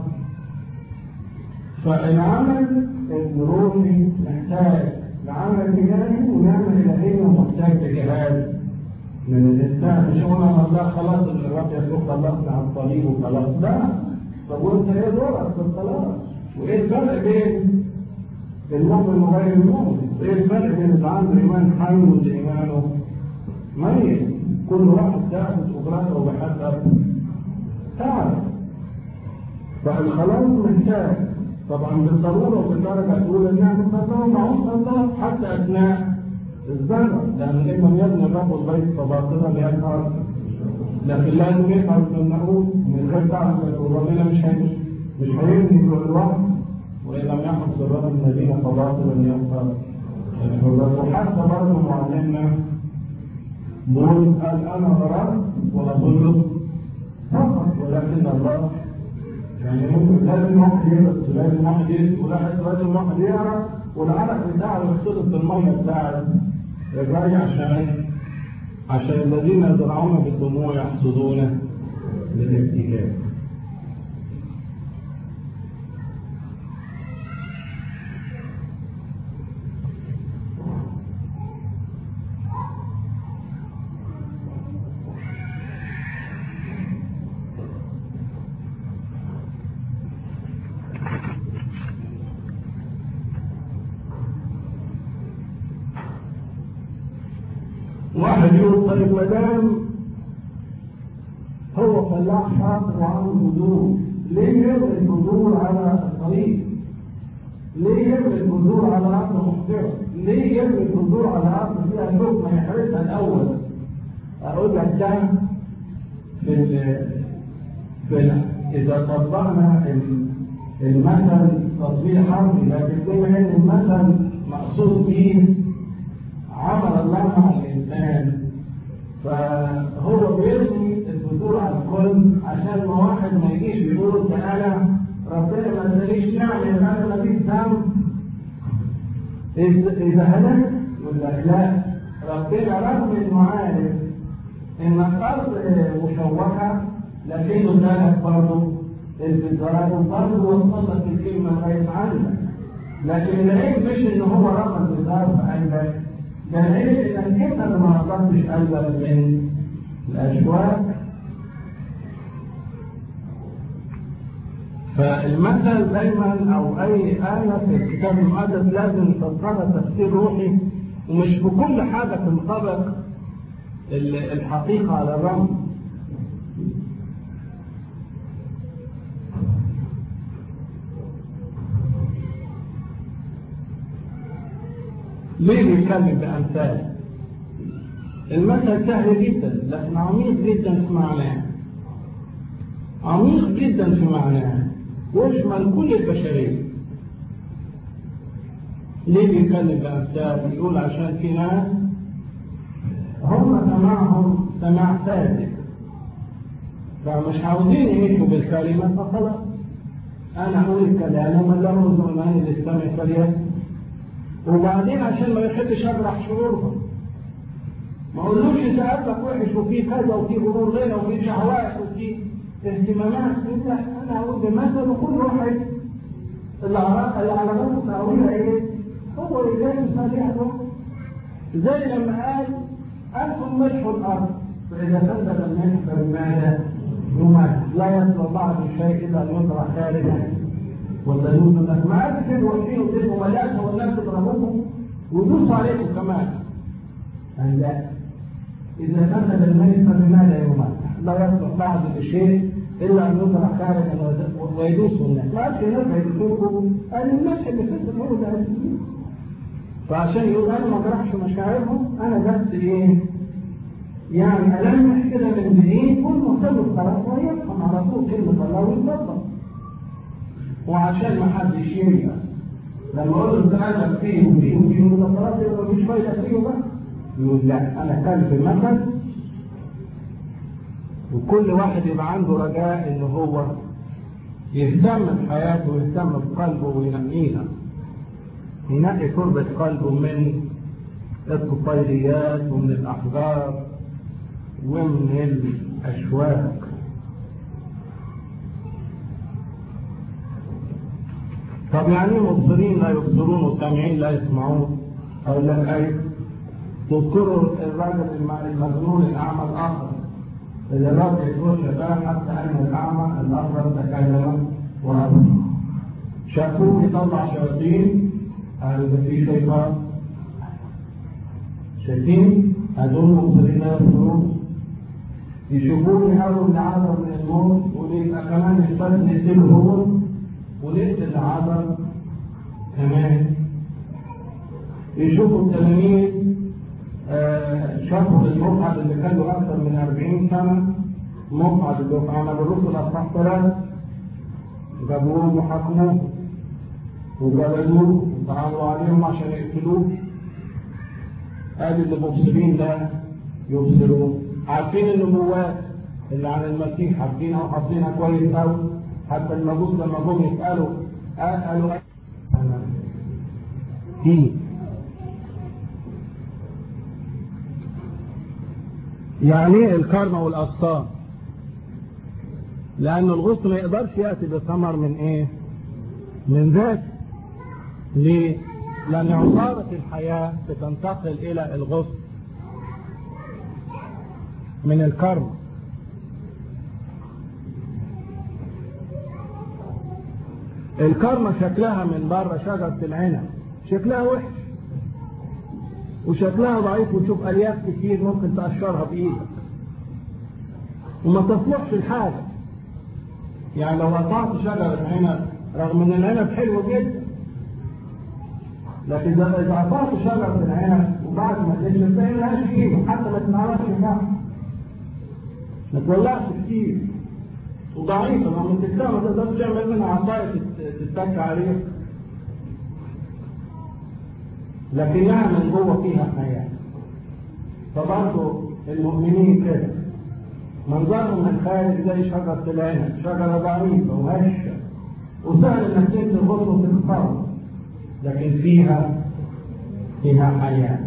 فالعمل الروحي محتاج لعمل الهي ونعمل الهي محتاج لجهاد من الانسان مش قلنا الله خلاص الرب يسوع خلصنا على الصليب وخلاص لا طب وانت ايه دورك في الصلاه؟ وايه الفرق بين المؤمن وغير المؤمن؟ وايه الفرق بين اللي عنده ايمان حي واللي ايمانه ميت كل واحد تاخد اجرته بحسب تعب فالخلاص محتاج طبعا بالضروره وبالدرجه الاولى ان احنا نصلي معهم صلاه حتى اثناء الزمن لان دايما يبني الرب البيت فباطلا يظهر لكن لازم يفهم في النقود من غير تعب وربنا مش هيمشي مش هيبني لوحده وان لم يحفظ الرب الذين فباطلا يظهر وحتى برضه معلمنا بول قال انا غرام واظن فقط ولكن الله يعني ممكن لازم واحد يدرس ولازم واحد يدرس ولازم واحد يعرف والعرق بتاعه يختلط بالميه بتاع الري عشان عشان الذين يزرعون بالدموع يحصدون بالابتكار واحد يقول طيب ما دام هو فلاح شاطر وعنده بذور ليه يبقى البذور على الطريق؟ ليه يبقى البذور على ارض مخطئه؟ ليه يبقى البذور على ارض فيها شوك ما يحرسها الاول؟ اقول لك ده في ال في ال اذا طبقنا المثل تطبيق حرفي لكن بما ان المثل مقصود به عمل الله مع الإنسان فهو بيرمي البذور على الكل عشان ما واحد ما يجيش يقول تعالى ربنا ما ادانيش نعمة انا ما فيش ذنب إذا هلك ولا لا ربنا رغم إنه عارف إن الأرض مشوهة لكنه ادالك برضه البذرات وبرضه وصل لك الكلمة لغاية عندك لكن العيب مش إن هو رقم البذار في قلبك ده العيب انك انت اللي ما نظرتش قلبك من الاشواك فالمثل دايما او اي ايه في الكتاب المقدس لازم نفسرها تفسير روحي ومش في كل حاجه تنطبق الحقيقه على الرمز ليه بيتكلم بأمثال؟ المثل سهل جدا لكن عميق جدا في معناه. عميق جدا في معناه ويشمل كل البشرية. ليه بيتكلم بأمثال؟ يقول عشان في ناس هم سماعهم سماع فاسد فمش عاوزين يمشوا بالكلمة فخلاص أنا أقول الكلام ومن له أذنان للسمع فليسمع وبعدين عشان ما يحبش اشرح شعورهم ما اقولوش انت قلبك وحش وفي كذا وفي غرور غنى وفي شهوات وفي اهتمامات انت انا اقول مثلا كل واحد اللي على اللي على راسه تأويلها ايه؟ هو اللي صالحه زي لما قال انتم ملح الارض فاذا فسد الملح فبماذا؟ يمات لا يصل بعض الشيء الا ان يطرح خارجا ولا يوجد لك ما قالش كده وحشين وتبقوا ملاك والناس تضربوكم ويدوسوا عليكم كمان قال لا اذا فسد الملح فبماذا يمات؟ لا يصلح بعض الشيء الا ان يطرح خارجا ويدوسوا الناس ما قالش الناس هيدوسوكم قال الملح اللي فسد هو ده فعشان يقول انا ما جرحش مشاعرهم انا بس ايه يعني ألمح كده من بعيد كل مختلف خلاص ويفهم على طول كلمة الله ويتفضل وعشان ما حدش ينسى لما اقول له تعالى فيه وفيه وفيه وده خلاص يبقى مش فايدة فيه بقى يقول لا أنا كلب مثل وكل واحد يبقى عنده رجاء إن هو يهتم بحياته ويهتم بقلبه وينميها ينقي تربة قلبه من الطفيليات ومن الأحجار ومن الأشواك طب يعني ايه مبصرين لا يبصرون والسامعين لا يسمعون أقول لك أيوه تذكروا الرجل المجنون الأعمى الآخر إذا الرب يقول شباب حتى أن الأعمى الآخر تكلم وأبصر شافوه يطلع شياطين قالوا ده في شيطان شايفين هدول مبصرين لا يبصرون يشوفوني قالوا ان عذر من الموت ويبقى كمان يشتغل نقتله هو ونقتل عذر كمان يشوفوا التلاميذ آه شافوا المقعد اللي كان له اكثر من 40 سنه مقعد اللي هو عمل الرسل اصحاح ثلاث جابوه وحكموه وجلدوه وتعالوا عليهم عشان يقتلوه قال اللي مبصرين ده يبصروا عارفين النبوات اللي عن المسيح عارفينها وحافظينها كويس قوي حتى المجوس لما جم يسالوا قالوا في يعني ايه الكرمة والأغصان لأن الغصن ما يقدرش يأتي بثمر من ايه من ذاته ليه لأن عصارة الحياة بتنتقل إلى الغصن من الكرم الكرمة شكلها من بره شجرة العنب شكلها وحش وشكلها ضعيف وتشوف ألياف كتير ممكن تقشرها بإيدك وما تصلحش الحاجة يعني لو قطعت شجرة عنب رغم ان العنب حلو جدا لكن اذا قطعت شجرة العنب وبعد ما تنشف ما لهاش قيمة حتى ما تنعرفش منها ما تولعش كتير وضعيفة لما تكتبها ما تقدرش تعمل منها عصاية تتك عليها لكنها من جوه فيها حياة فبرضه المؤمنين كده منظرهم من الخارج زي شجرة العنب شجرة ضعيفة وهشة وسهل انك تنزل غصن وتختار لكن فيها فيها حياة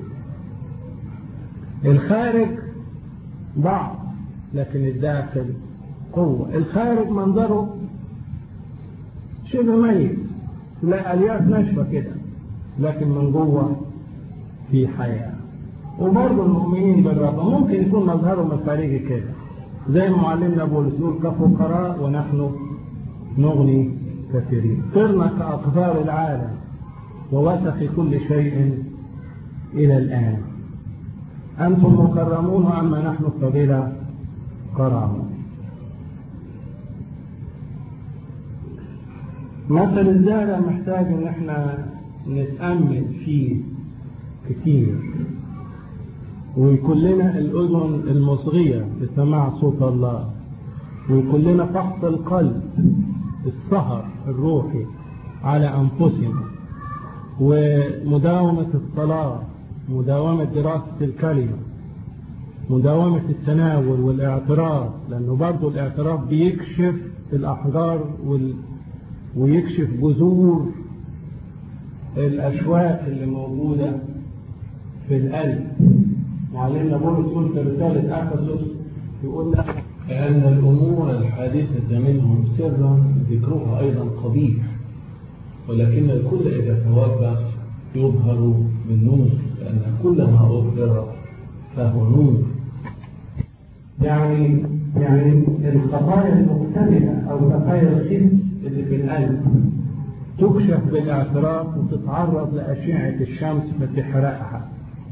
الخارج ضعف لكن الداخل قوة الخارج منظره شبه ميت لا الياف ناشفة كده لكن من جوه في حياة وبرضه المؤمنين بالرب ممكن يكون مظهرهم الخارجي كده زي ما معلمنا بولس يقول كفقراء ونحن نغني كثيرين صرنا كأقدار العالم ووسخ كل شيء إلى الآن أنتم مكرمون أما نحن فبلا كرامة مثل الزارع محتاج ان احنا نتأمل فيه كتير ويكون لنا الأذن المصغية لسماع صوت الله ويكون لنا فحص القلب السهر الروحي على أنفسنا ومداومة الصلاة مداومة دراسة الكلمة مداومة التناول والاعتراف لأنه برضو الاعتراف بيكشف الأحجار وال... ويكشف جذور الأشواك اللي موجودة في القلب معلمنا بولس يقول في رسالة أفسس يقول لك لأن الأمور الحادثة منهم سرا ذكرها أيضا قبيح ولكن الكل إذا توبخ يظهر بالنور لأن كل ما أظهر فهو نور يعني يعني الخطايا المختلفة أو خطايا الخس اللي في القلب تكشف بالاعتراف وتتعرض لأشعة الشمس فتحرقها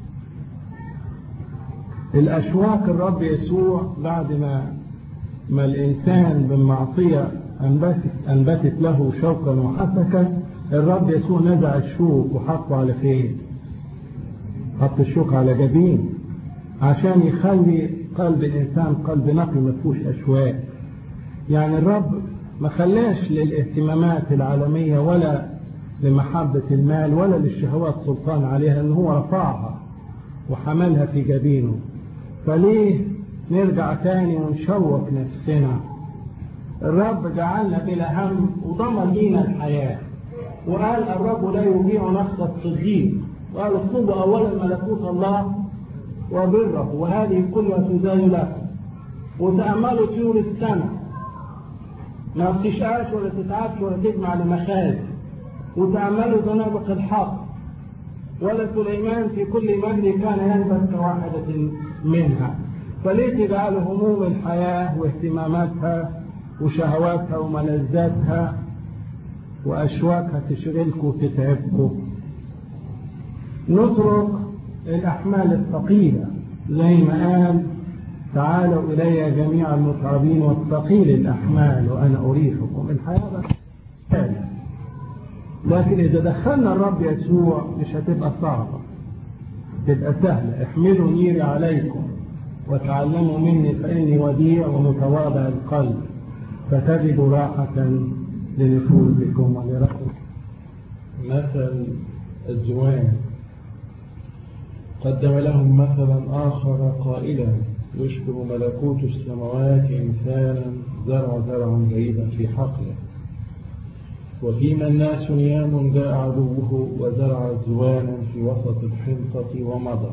الأشواك الرب يسوع بعد ما ما الإنسان بالمعصية أنبتت, أنبتت له شوكا وحسكا الرب يسوع نزع الشوك وحطه على فين حط الشوك على جبين عشان يخلي قلب الإنسان قلب نقي ما فيهوش أشواك يعني الرب ما خلاش للاهتمامات العالمية ولا لمحبة المال ولا للشهوات سلطان عليها ان هو رفعها وحملها في جبينه فليه نرجع تاني ونشوق نفسنا الرب جعلنا بلا هم وضمن لينا الحياة وقال الرب لا يبيع نفس الصديق وقال اطلبوا اولا ملكوت الله وبره وهذه كلها تزاد لكم وتأملوا طيور السماء ما بتشقاش ولا تتعبش ولا تجمع لمخازن وتأملوا زنابق الحق ولا سليمان في كل مجد كان ينبت كواحدة منها فليه تجعلوا هموم الحياة واهتماماتها وشهواتها وملذاتها وأشواكها تشغلكم وتتعبكم نترك الأحمال الثقيلة زي ما قال تعالوا إلي جميع المتعبين والثقيل الأحمال وأنا أريحكم الحياة سهلة لكن إذا دخلنا الرب يسوع مش هتبقى صعبة تبقى سهلة احملوا نيري عليكم وتعلموا مني فإني وديع ومتواضع القلب فتجدوا راحة لنفوسكم ولربكم مثل الزوان قدم لهم مثلا آخر قائلا يشبه ملكوت السماوات إنسانا زرع زرعا جيدا في حقله وفيما الناس نيام جاء عدوه وزرع زوانا في وسط الحنطة ومضى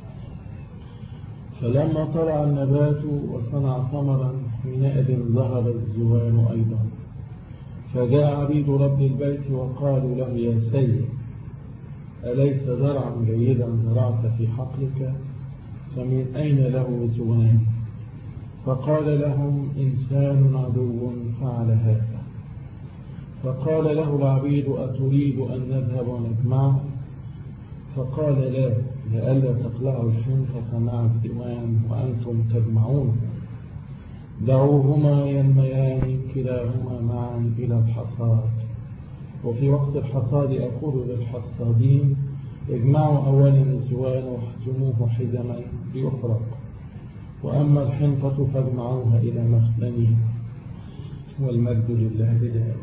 فلما طلع النبات وصنع ثمرا حينئذ ظهر الزوان أيضا فجاء عبيد رب البيت وقالوا له يا سيد أليس زرعا جيدا زرعت في حقلك فمن أين له زوان فقال لهم إنسان عدو فعل هذا فقال له العبيد أتريد أن نذهب ونجمعه فقال لا لئلا تقلعوا الحنطة مع الديوان وأنتم تجمعون دعوهما ينميان كلاهما معا إلى الحصاد وفي وقت الحصاد أقول للحصادين اجمعوا أولا الزوان واحزموه حزما ليفرق وأما الحنطة فاجمعوها إلى مخزني والمجد لله بدائم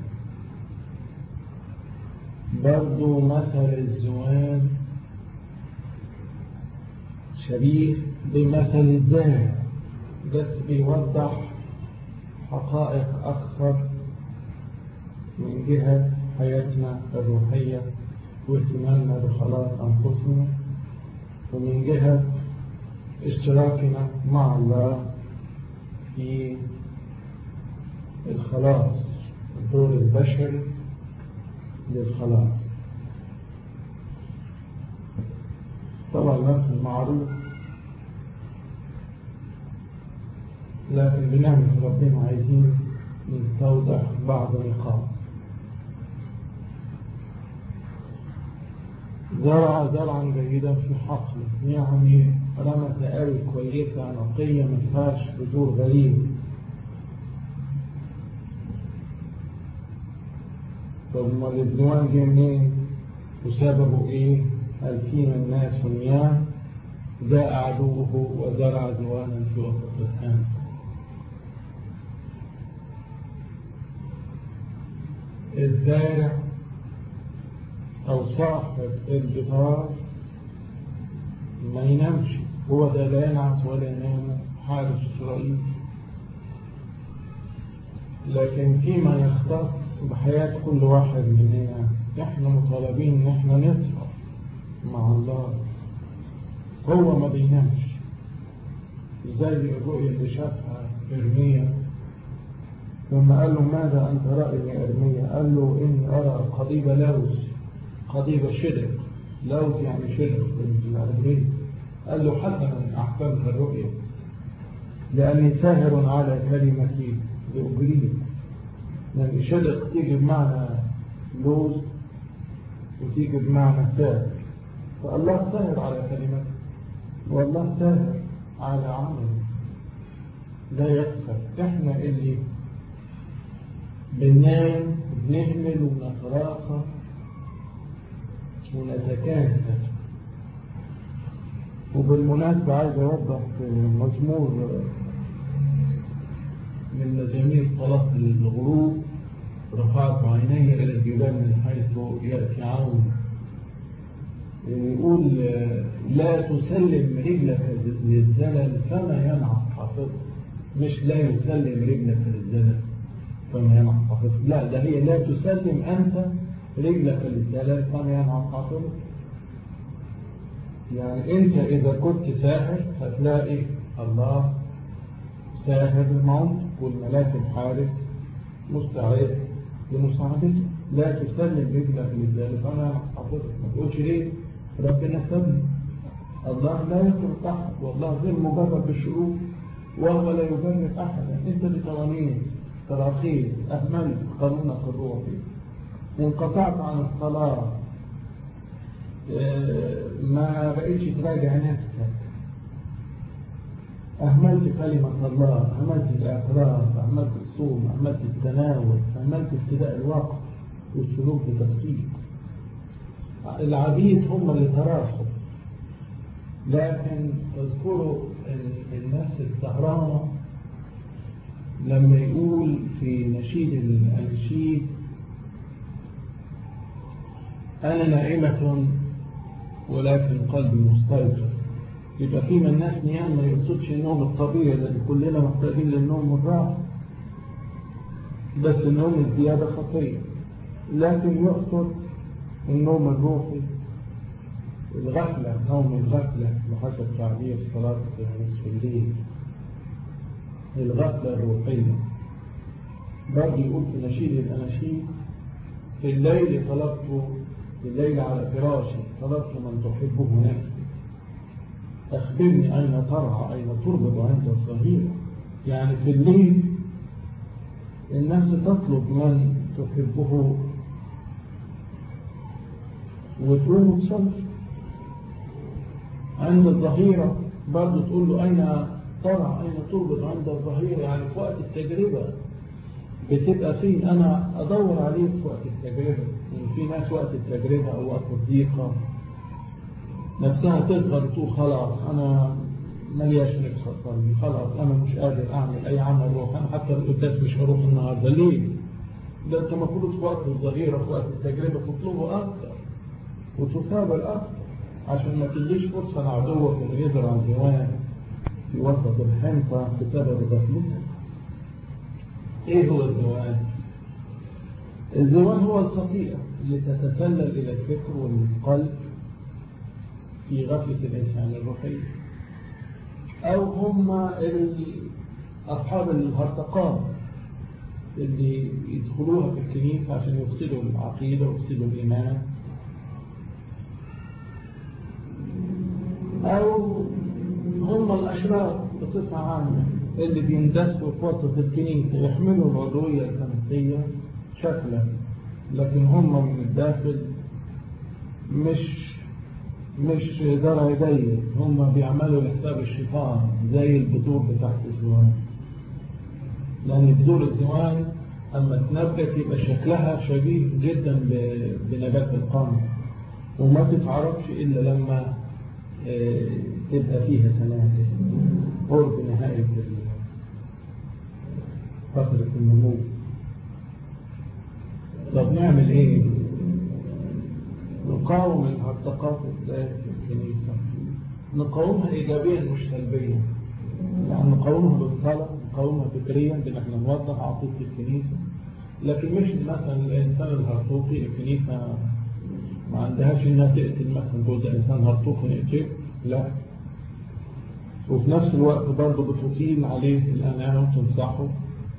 برضو مثل الزوان شبيه بمثل الزارع بس بيوضح حقائق أكثر من جهة حياتنا الروحية واهتمامنا بخلاص أنفسنا ومن جهة اشتراكنا مع الله في الخلاص الدور البشري للخلاص طبعا المثل معروف لكن بنعمة ربنا عايزين نستوضح بعض النقاط زرع زرعا جيدا في حقله يعني رمى تقاوي كويسة نقية ما فيهاش بذور غريب طب ما الزوان جه منين وسببه ايه؟ هل فينا الناس والمياه جاء عدوه وزرع زوانا في وسط الحامل الزارع أو صاحب البطار ما ينامش هو ده لا ينعس ولا ينام حارس إسرائيل لكن فيما يختص بحياة كل واحد مننا احنا مطالبين ان احنا نسهر مع الله هو ما بينامش زي الرؤية اللي شافها إرميا لما قال له ماذا أنت رأي يا إرميا قال له إني أرى قضيب لوز قضيب شرق لوز يعني شرق بالعربية قال له حسنا أحكمت الرؤية لأني ساهر على كلمتي لأجريه لأن شرق تيجي بمعنى لوز وتيجي بمعنى ساهر فالله ساهر على كلمته والله ساهر على عمله لا يكفر احنا اللي بننام بنهمل ونتراخى ونتكاثر وبالمناسبة عايز أوضح في مزمور من مزامير صلاة الغروب رفعت عيني إلى الجبال من حيث يأتي عون يقول لا تسلم رجلك للزلل فما ينعق حافظ مش لا يسلم رجلك للزلل فما ينعق حافظ لا ده هي لا تسلم أنت رجلك للزلل فما ينعق حافظ يعني أنت إذا كنت ساهر هتلاقي الله ساهر الموت والملاك الحارس مستعد لمساعدته لا تسلم رجلك للزلل فما ينعق حافظ ما تقولش ليه ربنا سبني الله لا يترك أحد والله غير مجرد بالشروط وهو لا يجرب أحدا أنت بقوانين تراخيص أهملت قانونك الروحي انقطعت عن الصلاة ما بقيتش تراجع نفسك أهملت كلمة الله أهملت الإعتراف أهملت الصوم أهملت التناول أهملت ابتداء الوقت والسلوك بتخطيط العبيد هم اللي تراخوا لكن تذكروا الناس السهرانة لما يقول في نشيد الأنشيد أنا نائمة ولكن قلبي مستيقظ يبقى في من الناس نيام ما يقصدش النوم الطبيعي لأن كلنا محتاجين للنوم والراحة بس النوم الزيادة خطير لكن يقصد النوم الروحي الغفلة نوم الغفلة بحسب تعبير صلاة نصف الليل الغفلة الروحية برضه يقول في نشيد الأناشيد في الليل طلبت في الليل على فراشي طلبت من تحبه نفسي أخبرني أين ترعى أين تربط عند الصغيرة يعني في الليل الناس تطلب من تحبه وتقوم تصلي عند الظهيرة برضه تقول له أين ترى أين تربط عند الظهيرة يعني في وقت التجربة بتبقى فين أنا أدور عليه في وقت التجربة يعني في ناس وقت التجربة أو وقت الضيقة نفسها تضغط تقول خلاص أنا ملياش نفس أصلي خلاص أنا مش قادر أعمل أي عمل روح أنا حتى القداس مش هروح النهاردة ليه؟ ده أنت المفروض في وقت الظهيرة في وقت التجربة تطلبه أكتر وتثابر أكتر عشان ما تجيش فرصة لعدوك اللي يزرع الزوان في وسط الحنطة بسبب غفلتك ايه هو الزوان؟ الزوان هو الخطيئة اللي تتسلل إلى الفكر والقلب في غفلة الإنسان الروحي أو هم أصحاب الهرطقات اللي يدخلوها في الكنيسة عشان يفسدوا العقيدة ويفسدوا الإيمان أو هم الأشرار بصفة عامة اللي بيندسوا في وسط الكنيسة يحملوا العضوية الكنسية شكلا لكن هم من الداخل مش مش درع ضيق هم بيعملوا لحساب الشيطان زي البذور بتاعت الزوان لأن بذور الزوان أما تنبت يبقى شكلها شبيه جدا بنبات القمر وما تتعرفش إلا لما تبقى فيها سنابل قرب نهاية فترة النمو طب نعمل ايه نقاوم الهرطقات ازاي في الكنيسة نقاومها ايجابيا مش سلبيا يعني نقاومها بالصلاة نقاومها فكريا بان احنا نوضح عقيدة الكنيسة لكن مش مثلا الانسان الهرطوقي الكنيسة ما عندهاش انها تقتل مثلا جوز انسان هرطوق ونقتل لا وفي نفس الوقت برضه بتطيل عليه الأنام وتنصحه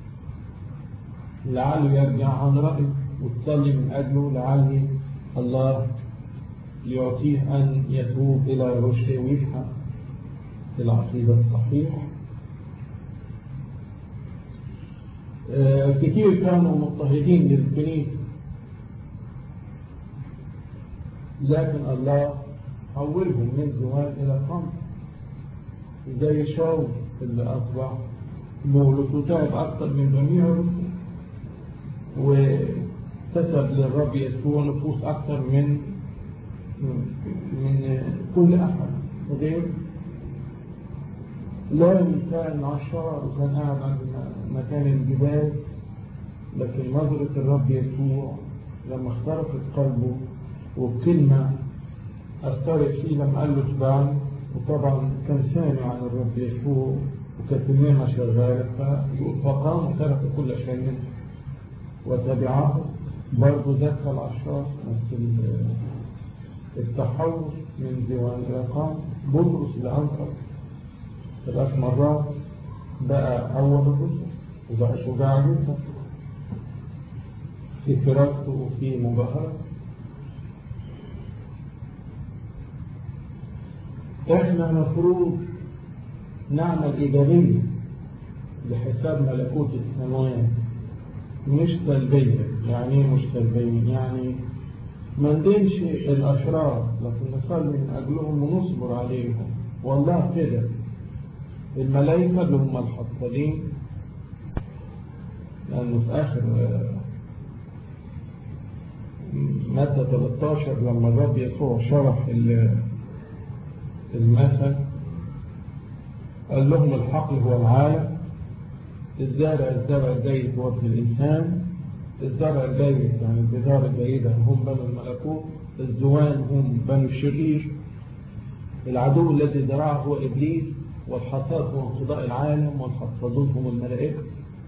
لعله يرجع عن رأيه وتصلي من أجله لعل الله يعطيه أن يتوب إلى رشده ويفهم العقيدة الصحيحة كثير كانوا مضطهدين للكنيسة لكن الله حولهم من زوال إلى خمر زي شاول اللي أصبح مولد وتعب أكثر من جميع الرسل وكسب للرب يسوع نفوس أكثر من من كل أحد غير لان كان عشار وكان قاعد عند مكان الجبال لكن نظرة الرب يسوع لما اخترقت قلبه وبكلمة أثرت فيه لما قال له اتبعني وطبعا كان سامع عن الرب يسوع وكانت النعمة شغالة فيقول فقام وترك كل شيء منه وتبعه برضه زكى العشار نفس التحول من زوان إلى قام بطرس لأنقر ثلاث مرات بقى أول الرسل وبقى شجاع جدا في فراسته وفي مباهرته احنا مفروض نعمل إيجابية لحساب ملكوت السماوات مش سلبية يعني ايه مش سلبية يعني ما ندينش الأشرار لكن نصلي من أجلهم ونصبر عليهم والله كده الملائكة اللي هم الحفاظين لأنه في آخر مادة 13 لما الرب يسوع شرح المثل قال لهم الحقل هو العالم الزارع الزرع الجيد هو ابن الإنسان الزرع الجيد يعني البذار الجيدة هم بنو الملكوت الزوان هم بنو الشرير العدو الذي زرعه هو إبليس والحصاد هو انقضاء العالم والحصادون هم الملائكة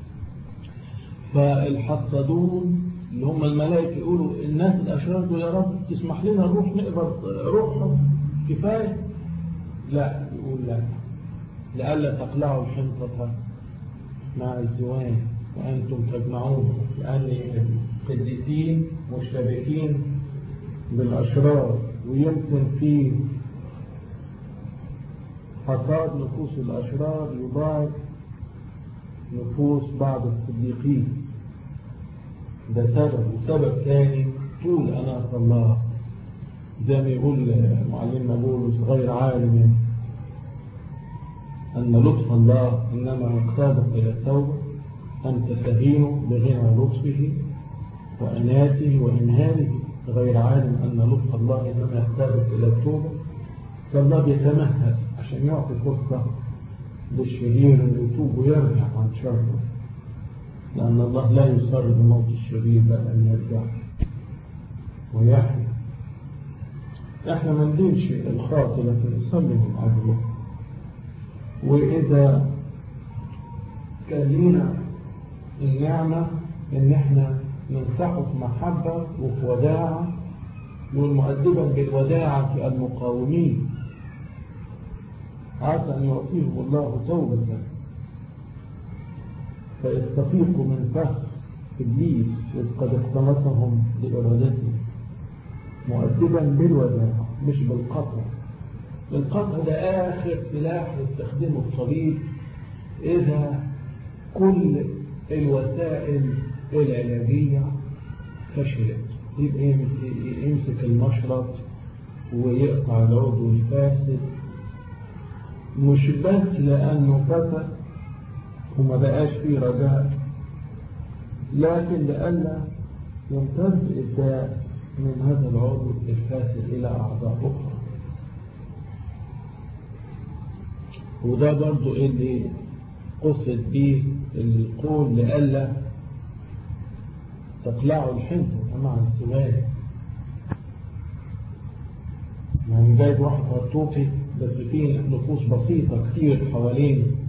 فالحصادون اللي هم الملائكة يقولوا الناس الأشرار دول يا رب تسمح لنا نروح نقبض روحهم كفاية لا يقول لا لئلا تقلعوا الحنطة مع الزوان وأنتم تجمعون لأن القديسين مشتبكين بالأشرار ويمكن في حصاد نفوس الأشرار يضاعف نفوس بعض الصديقين ده سبب وسبب ثاني طول أناة الله زي ما يقول معلمنا بولس غير عالم أن لطف الله إنما يقتادك إلى التوبة أن تستهينوا بغنى لطفه وإناته وإمهاله غير عالم أن لطف الله إنما يقتادك إلى التوبة فالله بيتمهد عشان يعطي فرصة للشرير أن يتوب ويرجع عن شره لأن الله لا يصر بموت الشرير بل أن يرجع ويحيى احنا ما ندينش الخاطئ لكن نصلي من أجله وإذا كان لينا النعمة إن احنا ننصحه في محبة وفي وداعة والمؤدبا بالوداعة في المقاومين عسى أن يعطيهم الله توبة فيستفيقوا من فخ إبليس إذ قد اقتنصهم بإرادته مؤدبا بالوداعة مش بالقطع القطع ده آخر سلاح يستخدمه الطبيب إذا كل الوسائل العلاجية فشلت يبقى يمسك المشرط ويقطع العضو الفاسد مش بس لأنه فسد وما بقاش فيه رجاء لكن لألا يمتد الداء من هذا العضو الفاسد إلى أعضاء أخرى وده برضو اللي قصد به القول لألا تقلعوا الحنطة مع السماء يعني جايب واحد هرطوطي بس فيه نفوس بسيطة كتير حوالين